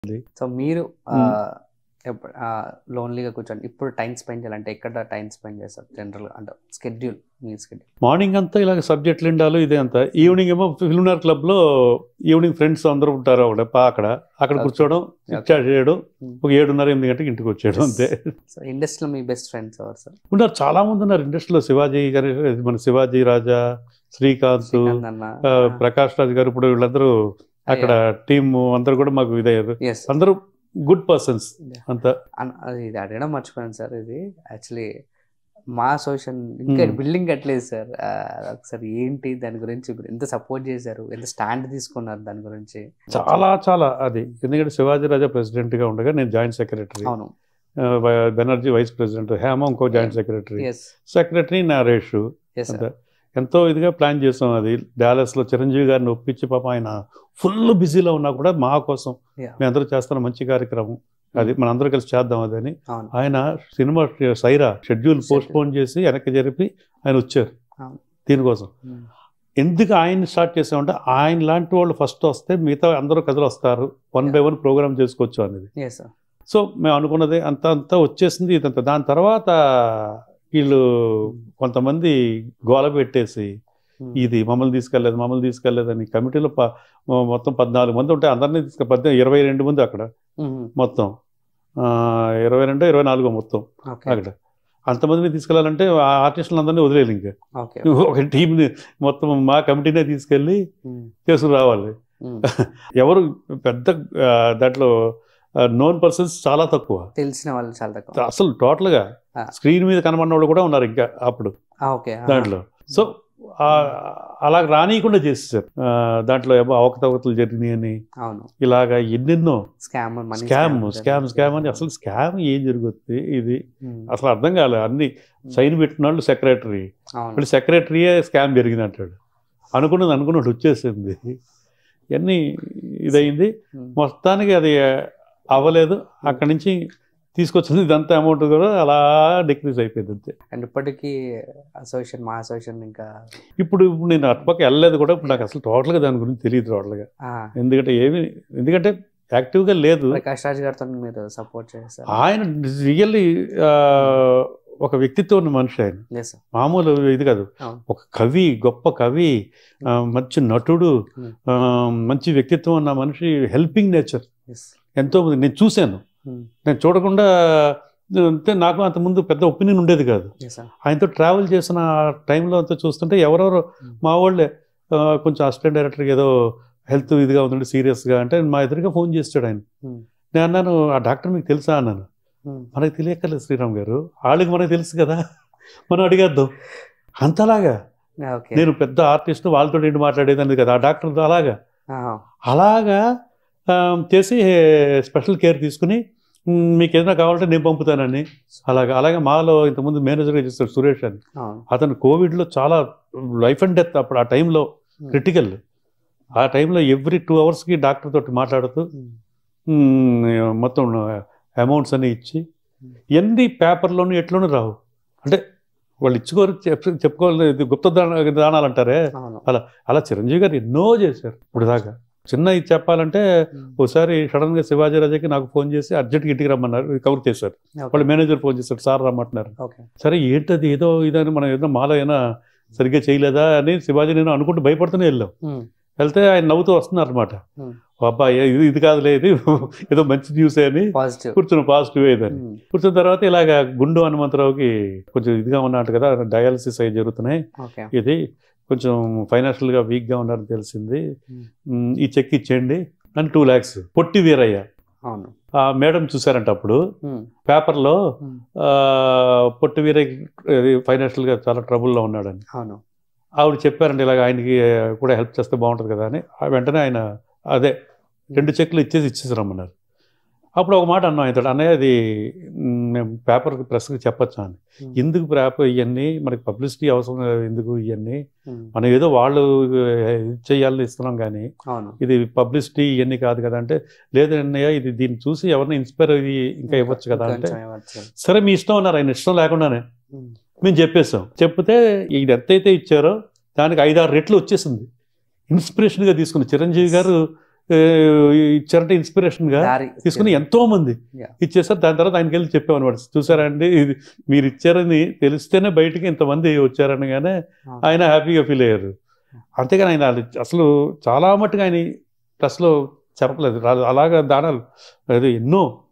So మీరు లోన్లీగా కూర్చోండి ఇప్పుడు టైం స్పెండ్ చేయాలంటే ఎక్కడ టైం స్పెండ్ చేస్తారు జనరల్ అంటే స్కెడ్యూల్ మీ స్కెడ్యూల్ మార్నింగ్ అంతా ఇలాగ సబ్జెక్టులు ఉండాలి ఇదే అంతా ఈవినింగ్ ఏమో ఫిల్మ్నార్ క్లబ్లో ఈవినింగ్ ఫ్రెండ్స్ అందరూ ఉంటారు అక్కడ పా అక్కడ అక్కడ Okay. కూర్చోవడం Okay. చాట్ చేయడం Hmm. ఒక ఏడున్నర ఎనిమిది గంటకి ఇంటికి వచ్చేయడం అంతే సో ఇండస్ట్రీలో మీ బెస్ట్ ఫ్రెండ్స్ ఎవరు సార్ ఉన్నారు చాలా మంది ఉన్నారు ఇండస్ట్రీలో శివాజీ గారి మన శివాజీ రాజా శ్రీకాంత్ శ్రీకాంత్ అన్న ఆ, ప్రకాష్ రాజ్ గారు ఇప్పుడు వీళ్ళందరూ అక్కడ టీమ్ అందరూ కూడా మాకు ఇదయ్యారు ఎస్ అందరూ గుడ్ పర్సన్స్ అంతా అది ఇది అడగడం మర్చిపోయాను సార్ ఇది యాక్చువల్లీ మా సోషల్ ఇంకా Hmm. బిల్డింగ్ కట్టలేదు సార్ ఒకసారి ఏంటి దాని గురించి ఎంత సపోర్ట్ చేశారు ఎంత స్టాండ్ తీసుకున్నారు దాని గురించి చాలా చాలా అది ఎందుకంటే శివాజీ రాజా ప్రెసిడెంట్ గా ఉండగా నేను జాయింట్ సెక్రటరీ అవును బెనర్జీ వైస్ ప్రెసిడెంట్ హేమ ఇంకో joint secretary yes secretary Naresh yes అంతే ఎంతో ఇదిగా ప్లాన్ చేసాం అది డాలస్ లో చిరంజీవి గారిని ఒప్పించి పాప ఆయన ఫుల్ బిజీలో ఉన్నా కూడా మా కోసం Yeah. మేము అందరూ చేస్తున్న మంచి కార్యక్రమం అది మన అందరూ కలిసి చేద్దాం అదని అవును ఆయన సినిమా సైరా షెడ్యూల్ పోస్ట్ పోన్ చేసి వెనక్కి జరిపి ఆయన వచ్చారు అవును. దీనికోసం Hmm. ఎందుకు ఆయన స్టార్ట్ చేసామంటే ఆయన లాంటి వాళ్ళు ఫస్ట్ వస్తే మిగతా అందరూ కథలు వస్తారు వన్ బై వన్ ప్రోగ్రామ్ చేసుకోవచ్చు అనేది ఎస్ సార్ సో మేము అనుకున్నది అంత అంతా వచ్చేసింది ఇదంతా దాని తర్వాత వీళ్ళు కొంతమంది గోల పెట్టేసి ఇది మమ్మల్ని తీసుకెళ్లేదు మమ్మల్ని తీసుకెళ్లేదని కమిటీలో ప- మొత్తం పద్నాలుగు మంది ఉంటే అందరినీ తీసుకు పద్దెనిమిది ఇరవై రెండు మంది అక్కడ మొత్తం ఆ, ఇరవై రెండు ఇరవై నాలుగు మొత్తం ఓకే అక్కడ అంతమందిని తీసుకెళ్లాలంటే ఆ ఆర్టిస్టులు అందరినీ వదిలేదు ఇంకా ఓకే ఒక టీంని మొత్తం మా కమిటీనే తీసుకెళ్ళి తీసుకురావాలి ఎవరు పెద్ద ఆ, దాంట్లో నోన్ పర్సన్స్ చాలా తక్కువ తెలిసిన వాళ్ళు చాలా తక్కువ అసలు టోటల్గా ఆ. స్క్రీన్ మీద కనబడిన వాళ్ళు కూడా ఉన్నారు ఇంకా అప్పుడు ఓకే దాంట్లో సో ఆ, అలా రానియకుండా చేసేసారు ఆ, దాంట్లో ఏమో అవకతవకతలు జరిగినాయి అని అవును ఇలాగా ఎన్నెన్నో scam money scam scam scam అని అసలు స్కామ్ ఏం జరుగుతుంది ఇది అసలు అర్థం కాలేదు అన్ని సైన్ పెట్టిన వాళ్ళు సెక్రటరీ అవును ఇప్పుడు సెక్రటరీయే స్కామ్ జరిగింది అంటాడు అనుకున్నది అనుకున్నట్టు వచ్చేసింది ఇవన్నీ ఇదయింది Hmm. మొత్తానికి అది అవ్వలేదు అక్కడి నుంచి తీసుకొచ్చింది ఇదంతా అమౌంట్ కూడా అలా డిక్రీజ్ అయిపోయింది అంతే అండ్ ఇప్పటికీ అసోసియేషన్ మా అసోసియేషన్ ఇంకా ఇప్పుడు ఇప్పుడు నేను అటుపక్క వెళ్ళలేదు కూడా ఇప్పుడు నాకు అసలు టోటల్గా దాని గురించి తెలియదు టోటల్గా ఆ, ఎందుకంటే ఏమి ఎందుకంటే యాక్టివ్గా లేదు ప్రకాష్ రాజ్ గారితో మీరు సపోర్ట్ చేస్తారు ఆయన రియల్లీ ఒక వ్యక్తిత్వం ఉన్న మనిషి ఆయన ఎస్ మామూలు ఇది కాదు అవును. ఒక కవి గొప్ప కవి ఆ, మంచి నటుడు Hmm. ఆ, మంచి వ్యక్తిత్వం ఉన్న మనిషి హెల్పింగ్ నేచర్ ఎస్ ఎంతో మంది నేను చూశాను నేను చూడకుండా అంటే నాకు అంతకుముందు పెద్ద ఒపీనియన్ ఉండేది కాదు ఎస్ ఆయనతో ట్రావెల్ చేసిన టైంలో అంతా చూస్తుంటే ఎవరెవరు Hmm. మా వాళ్ళే ఆ, కొంచెం అసిస్టెంట్ డైరెక్టర్కి ఏదో హెల్త్ ఇదిగా ఉందండి సీరియస్గా అంటే మా ఎదురుగా ఫోన్ చేస్తాడు ఆయన Hmm. నేను అన్నాను ఆ డాక్టర్ మీకు తెలుసా అన్నాను మనకి తెలియక్కర్లేదు శ్రీరామ్ గారు వాళ్ళకి మనకు తెలుసు కదా మనం అడిగేద్దాం అంతలాగా ఓకే నేను పెద్ద ఆర్టిస్ట్ వాళ్ళతో ఏంటి మాట్లాడేది అనేది కదా ఆ డాక్టర్తో అలాగా అలాగా ఆ, చేసి స్పెషల్ కేర్ తీసుకుని "మ్, మీకు ఏదైనా కావాలంటే నేను పంపుతానని అలాగా అలాగే మాలో ఇంతకుముందు మేనేజర్గా చేస్తాడు సురేష్ అని అవును అతను కోవిడ్లో చాలా లైఫ్ అండ్ డెత్ అప్పుడు ఆ టైంలో క్రిటికల్ ఆ టైంలో ఎవ్రీ టూ అవర్స్కి డాక్టర్ తోటి మాట్లాడుతూ మ్, మొత్తం అమౌంట్స్ అన్ని ఇచ్చి ఎన్ని పేపర్లోనూ ఎట్లోనూ రావు అంటే వాళ్ళు ఇచ్చుకోరు చెప్ప- చెప్పుకోవాలి ఇది గుప్త దాన దానాలు అంటారే అవును అలా చిరంజీవి గారు ఎన్నో చేశారు ఇప్పుడు దాకా చిన్న ఇది చెప్పాలంటే ఒకసారి సడన్ గా శివాజీ రాజాకి నాకు ఫోన్ చేసి అర్జెంట్గా ఇంటికి రమ్మన్నారు ఇది కవర్ చేశారు వాళ్ళ మేనేజర్ ఫోన్ చేశారు సార్ రమ్మంటున్నారు ఓకే సరే ఏంటది ఏదో ఇదని మనం ఏదో మాలో ఏమైనా సరిగ్గా చేయలేదా అని శివాజీ నేను అనుకుంటూ భయపడుతూనే వెళ్ళాం వెళ్తే ఆయన నవ్వుతూ వస్తున్నారు అనమాట Hmm. అబ్బాయి ఇది ఇది కాదులే ఇది ఏదో మంచి న్యూస్ అని పాజిటివ్ కూర్చుని పాజిటివ్ ఇదని కూర్చున్న తర్వాత ఇలాగ గుండు హనుమంతరావుకి కొంచెం ఇదిగా ఉన్నట్టు కదా డయాలసిస్ అవి జరుగుతున్నాయి ఓకే ఇది కొంచెం ఫైనాన్షియల్గా వీక్గా ఉన్నారని తెలిసింది Hmm. మ్, ఈ చెక్ ఇచ్చేయండి అని టూ ల్యాక్స్ పొట్టి వీరయ్య అవును ఆ మేడం చూసారంట అప్పుడు ఉమ్, పేపర్లో ఉమ్, ఆ, పొట్టి వీరయ్య ఫైనాన్షియల్గా చాలా ట్రబుల్లో ఉన్నాడని అవును ఆవిడ చెప్పారండి ఇలాగ ఆయనకి కూడా హెల్ప్ చేస్తే బాగుంటుంది కదా అని ఆ వెంటనే ఆయన అదే రెండు చెక్లు ఇచ్చేసి ఇచ్చేసి రమ్మన్నారు అప్పుడు ఒక మాట అన్నాం ఆయనతో అన్నయ్య అది మ్, మేము పేపర్కి ప్రెస్కి చెప్పొచ్చా అని ఉమ్, ఎందుకు పేపర్ ఇవన్నీ మనకి పబ్లిసిటీ అవసరం లేదు, ఎందుకు ఇవన్నీ ఉమ్, మనం ఏదో వాళ్ళు ఇది చేయాలని ఇస్తున్నాం కానీ అవును ఇది పబ్లిసిటీ ఇవన్నీ కాదు కదా అంటే లేదు అన్నయ్య ఇది దీన్ని చూసి ఎవరిని ఇన్స్పైర్ అయ్యి ఇంకా ఇవ్వచ్చు కదా అంటే కొంచెం ఇవ్వచ్చు. సరే మీ ఇష్టం అన్నారు ఆయన ఇష్టం లేకుండానే ఉమ్, మేము చెప్పేసాం చెప్తే ఇది ఎంతైతే ఇచ్చారో దానికి ఐదారు రెట్లు వచ్చేసింది ఇన్స్పిరేషన్గా తీసుకుని చిరంజీవి గారు ఏ, ఇచ్చారంటే ఇన్స్పిరేషన్గా దారి తీసుకుని ఎంతో మంది Yeah. ఇచ్చేసారు దాని తర్వాత ఆయనకి వెళ్ళి చెప్పామన్నమాట చూసారా అండి ఇది మీరు ఇచ్చారని తెలిస్తేనే బయటికి ఇంతమంది వచ్చారనగానే Ah. ఆయన హ్యాపీగా ఫీల్ అయ్యారు అంతేగాని ఆయన అది అసలు చాలా మట్టుగా ఆయన ప్లస్లో చెప్పలేదు రా- అలాగా దానాలు అది ఎన్నో